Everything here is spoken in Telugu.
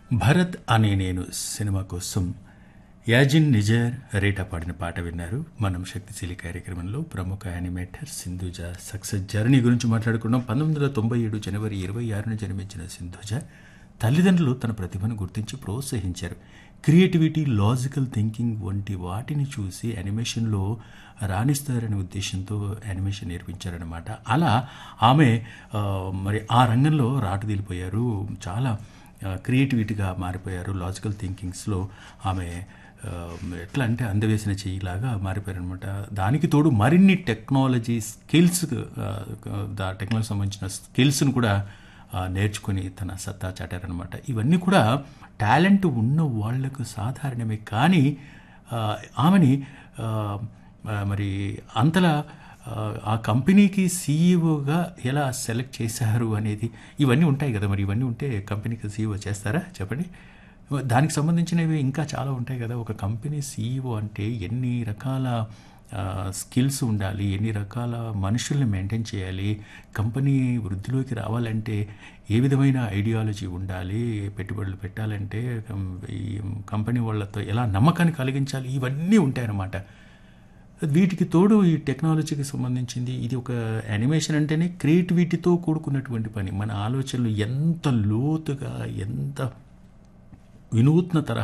భరత్ అనే నేను సినిమా కోసం యాజిన్ నిజర్ రేటా పాడిన పాట విన్నారు మనం శక్తిశీలి కార్యక్రమంలో ప్రముఖ యానిమేటర్ సింధుజ సక్సెస్ జర్నీ గురించి మాట్లాడుకున్నాం పంతొమ్మిది వందల తొంభై ఏడు జనవరి ఇరవై ఆరున జన్మించిన సింధుజ తల్లిదండ్రులు తన ప్రతిభను గుర్తించి ప్రోత్సహించారు క్రియేటివిటీ లాజికల్ థింకింగ్ వంటి వాటిని చూసి యానిమేషన్లో రాణిస్తారనే ఉద్దేశంతో యానిమేషన్ నేర్పించారనమాట అలా ఆమె ఆ, మరి ఆ రంగంలో రాటుదిలిపోయారు చాలా క్రియేటివిటీగా మారిపోయారు లాజికల్ థింకింగ్స్లో ఆమె ఆ, ఎట్లా అంటే అందవేసిన చెయ్యిలాగా మారిపోయారనమాట దానికి తోడు మరిన్ని టెక్నాలజీ స్కిల్స్ దా టెక్నాలజీ సంబంధించిన స్కిల్స్ను కూడా ఆ, నేర్చుకుని తన సత్తా చాటారనమాట ఇవన్నీ కూడా టాలెంట్ ఉన్న వాళ్లకు సాధారణమే కానీ ఆ, ఆమెని ఆ, ఆ, మరి అంతలా ఆ, ఆ కంపెనీకి సీఈఓగా ఎలా సెలెక్ట్ చేశారు అనేది ఇవన్నీ ఉంటాయి కదా మరి ఇవన్నీ ఉంటే కంపెనీకి సీఈఓ చేస్తారా చెప్పండి దానికి సంబంధించినవి ఇంకా చాలా ఉంటాయి కదా ఒక కంపెనీ సీఈఓ అంటే ఎన్ని రకాల ఆ, స్కిల్స్ ఉండాలి ఎన్ని రకాల మనుషుల్ని మెయింటైన్ చేయాలి కంపెనీ వృద్ధిలోకి రావాలంటే ఏ విధమైన ఐడియాలజీ ఉండాలి పెట్టుబడులు పెట్టాలంటే కం- ఈ కంపెనీ వాళ్ళతో ఎలా నమ్మకాన్ని కలిగించాలి ఇవన్నీ ఉంటాయన్నమాట వీటికి తోడు ఈ టెక్నాలజీకి సంబంధించింది ఇది ఒక యానిమేషన్ అంటేనే క్రియేటివిటీతో కూడుకున్నటువంటి పని మన ఆలోచనలు ఎంత లోతుగా ఎంత వినూత్న తరహా